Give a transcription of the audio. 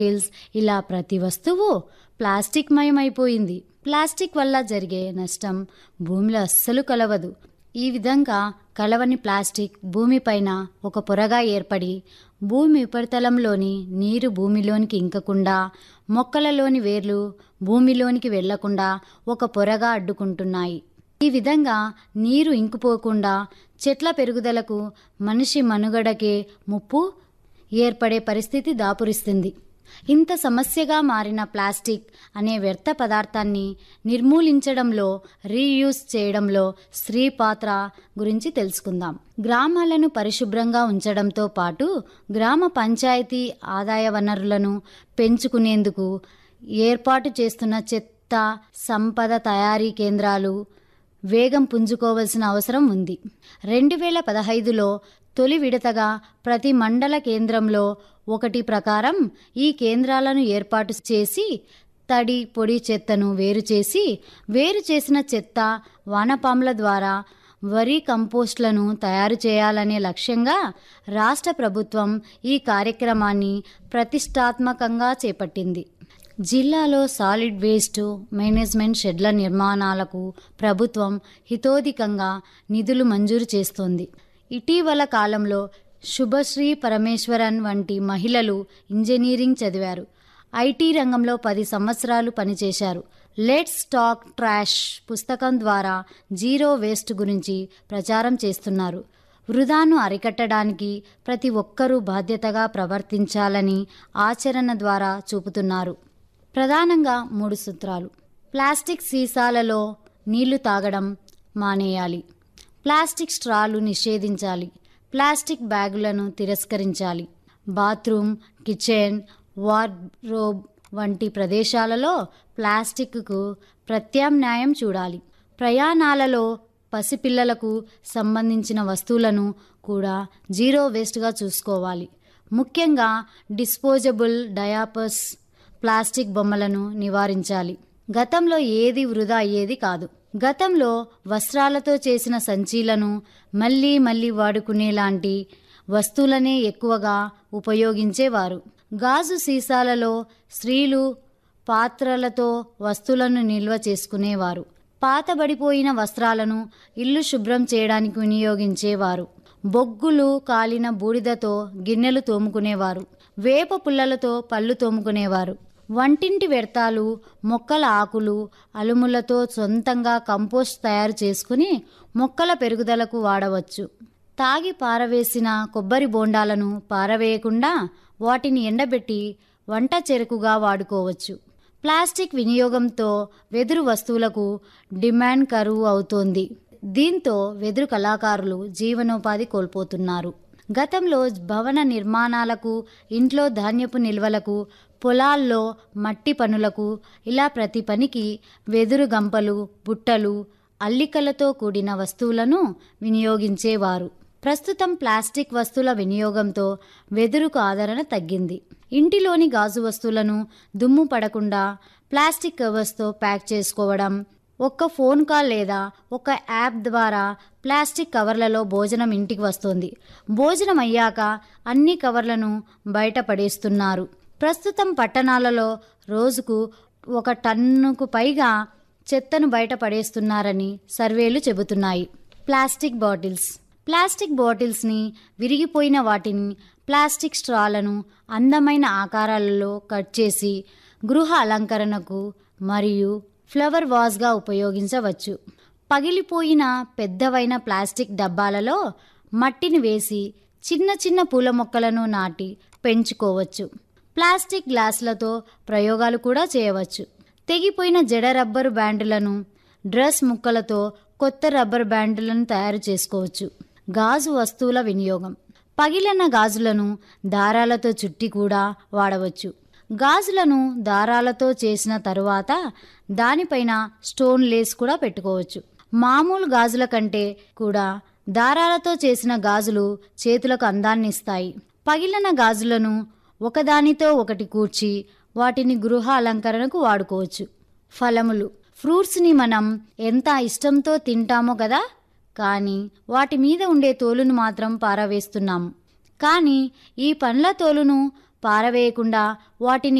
bottles ఇలా ప్రతి వస్తువు ప్లాస్టిక్ మయమైపోయింది ప్లాస్టిక్ వల్ల జరిగే నష్టం భూమిలో అస్సలు కలవదు ఈ విధంగా కలవని ప్లాస్టిక్ భూమిపైన ఒక పొరగా ఏర్పడి భూమి ఉపరితలంలోని నీరు భూమిలోనికి ఇంకకుండా మొక్కలలోని వేర్లు భూమిలోనికి వెళ్లకుండా ఒక పొరగా అడ్డుకుంటున్నాయి ఈ విధంగా నీరు ఇంకిపోకుండా చెట్ల పెరుగుదలకు మనిషి మనుగడకే ముప్పు ఏర్పడే పరిస్థితి దాపురిస్తుంది ఇంత సమస్యగా మారిన ప్లాస్టిక్ అనే వ్యర్థ పదార్థాన్ని నిర్మూలించడంలో రీయూస్ చేయడంలో స్త్రీ పాత్ర గురించి తెలుసుకుందాం గ్రామాలను పరిశుభ్రంగా ఉంచడంతో పాటు గ్రామ పంచాయతీ ఆదాయ వనరులను పెంచుకునేందుకు ఏర్పాటు చేస్తున్న చెత్త సంపద తయారీ కేంద్రాలు వేగం పుంజుకోవలసిన అవసరం ఉంది రెండు వేల పదహైదులో తొలి విడతగా ప్రతి మండల కేంద్రంలో ఒకటి ప్రకారం ఈ కేంద్రాలను ఏర్పాటు చేసి తడి పొడి చెత్తను వేరు చేసి వేరు చేసిన చెత్త వానపాముల ద్వారా వరి కంపోస్ట్లను తయారు చేయాలనే లక్ష్యంగా రాష్ట్ర ప్రభుత్వం ఈ కార్యక్రమాన్ని ప్రతిష్టాత్మకంగా చేపట్టింది జిల్లాలో సాలిడ్ వేస్ట్ మేనేజ్మెంట్ షెడ్ల నిర్మాణాలకు ప్రభుత్వం హితోధికంగా నిధులు మంజూరు చేస్తోంది ఇటీవల కాలంలో శుభశ్రీ పరమేశ్వరన్ వంటి మహిళలు ఇంజనీరింగ్ చదివారు ఐటీ రంగంలో పది సంవత్సరాలు పనిచేశారు లెట్స్ టాక్ ట్రాష్ పుస్తకం ద్వారా జీరో వేస్ట్ గురించి ప్రచారం చేస్తున్నారు వృధాను అరికట్టడానికి ప్రతి ఒక్కరూ బాధ్యతగా ప్రవర్తించాలని ఆచరణ ద్వారా చూపుతున్నారు ప్రధానంగా మూడు సూత్రాలు ప్లాస్టిక్ సీసాలలో నీళ్లు తాగడం మానేయాలి ప్లాస్టిక్ స్ట్రాలు నిషేధించాలి ప్లాస్టిక్ బ్యాగులను తిరస్కరించాలి బాత్రూమ్ కిచెన్ వార్డ్రోబ్ వంటి ప్రదేశాలలో ప్లాస్టిక్కు ప్రత్యామ్నాయం చూడాలి ప్రయాణాలలో పసిపిల్లలకు సంబంధించిన వస్తువులను కూడా జీరో వేస్ట్గా చూసుకోవాలి ముఖ్యంగా డిస్పోజబుల్ డయాపర్స్ ప్లాస్టిక్ బొమ్మలను నివారించాలి గతంలో ఏది వృధా అయ్యేది కాదు గతంలో వస్త్రాలతో చేసిన సంచీలను మళ్ళీ మళ్ళీ వాడుకునేలాంటి వస్తువులనే ఎక్కువగా ఉపయోగించేవారు గాజు సీసాలలో స్త్రీలు పాత్రలతో వస్తువులను నిల్వ చేసుకునేవారు పాతబడిపోయిన వస్త్రాలను ఇల్లు శుభ్రం చేయడానికి వినియోగించేవారు బొగ్గులు కాలిన బూడిదతో గిన్నెలు తోముకునేవారు వేప పుల్లలతో పళ్ళు తోముకునేవారు వంటింటి వ్యర్థాలు మొక్కల ఆకులు అలుములతో సొంతంగా కంపోస్ట్ తయారు చేసుకుని మొక్కల పెరుగుదలకు వాడవచ్చు తాగి పారవేసిన కొబ్బరి బోండాలను పారవేయకుండా వాటిని ఎండబెట్టి వంట చెరుకుగా వాడుకోవచ్చు ప్లాస్టిక్ వినియోగంతో వెదురు వస్తువులకు డిమాండ్ కరువు అవుతోంది దీంతో వెదురు కళాకారులు జీవనోపాధి కోల్పోతున్నారు గతంలో భవన నిర్మాణాలకు ఇంట్లో ధాన్యపు నిల్వలకు పొలాల్లో మట్టి పనులకు ఇలా ప్రతి పనికి వెదురు గంపలు బుట్టలు అల్లికలతో కూడిన వస్తువులను వినియోగించేవారు ప్రస్తుతం ప్లాస్టిక్ వస్తువుల వినియోగంతో వెదురుకు ఆదరణ తగ్గింది ఇంటిలోని గాజు వస్తువులను దుమ్ము పడకుండా ప్లాస్టిక్ కవర్స్తో ప్యాక్ చేసుకోవడం ఒక్క ఫోన్ కాల్ లేదా ఒక యాప్ ద్వారా ప్లాస్టిక్ కవర్లలో భోజనం ఇంటికి వస్తుంది భోజనం అయ్యాక అన్ని కవర్లను బయట పడేస్తున్నారు ప్రస్తుతం పట్టణాలలో రోజుకు ఒక టన్నుకు పైగా చెత్తను బయట పడేస్తున్నారని సర్వేలు చెబుతున్నాయి ప్లాస్టిక్ బాటిల్స్ ప్లాస్టిక్ బాటిల్స్ని విరిగిపోయిన వాటిని ప్లాస్టిక్ స్ట్రాలను అందమైన ఆకారాలలో కట్ చేసి గృహ అలంకరణకు మరియు ఫ్లవర్ వాజ్గా ఉపయోగించవచ్చు పగిలిపోయిన పెద్దవైన ప్లాస్టిక్ డబ్బాలలో మట్టిని వేసి చిన్న చిన్న పూల మొక్కలను నాటి పెంచుకోవచ్చు ప్లాస్టిక్ గ్లాసులతో ప్రయోగాలు కూడా చేయవచ్చు తెగిపోయిన జడ రబ్బరు బ్యాండులను డ్రెస్ ముక్కలతో కొత్త రబ్బర్ బ్యాండులను తయారు చేసుకోవచ్చు గాజు వస్తువుల వినియోగం పగిలిన గాజులను దారాలతో చుట్టి కూడా వాడవచ్చు గాజులను దారాలతో చేసిన తరువాత దానిపైన స్టోన్ లేస్ కూడా పెట్టుకోవచ్చు మామూలు గాజుల కంటే కూడా దారాలతో చేసిన గాజులు చేతులకు అందాన్ని ఇస్తాయి పగిలిన గాజులను ఒకదానితో ఒకటి కూర్చి వాటిని గృహ అలంకరణకు వాడుకోవచ్చు ఫలములు ఫ్రూట్స్ని మనం ఎంత ఇష్టంతో తింటామో కదా కానీ వాటి మీద ఉండే తోలును మాత్రం పారవేస్తున్నాము కానీ ఈ పండ్ల తోలును పారవేయకుండా వాటిని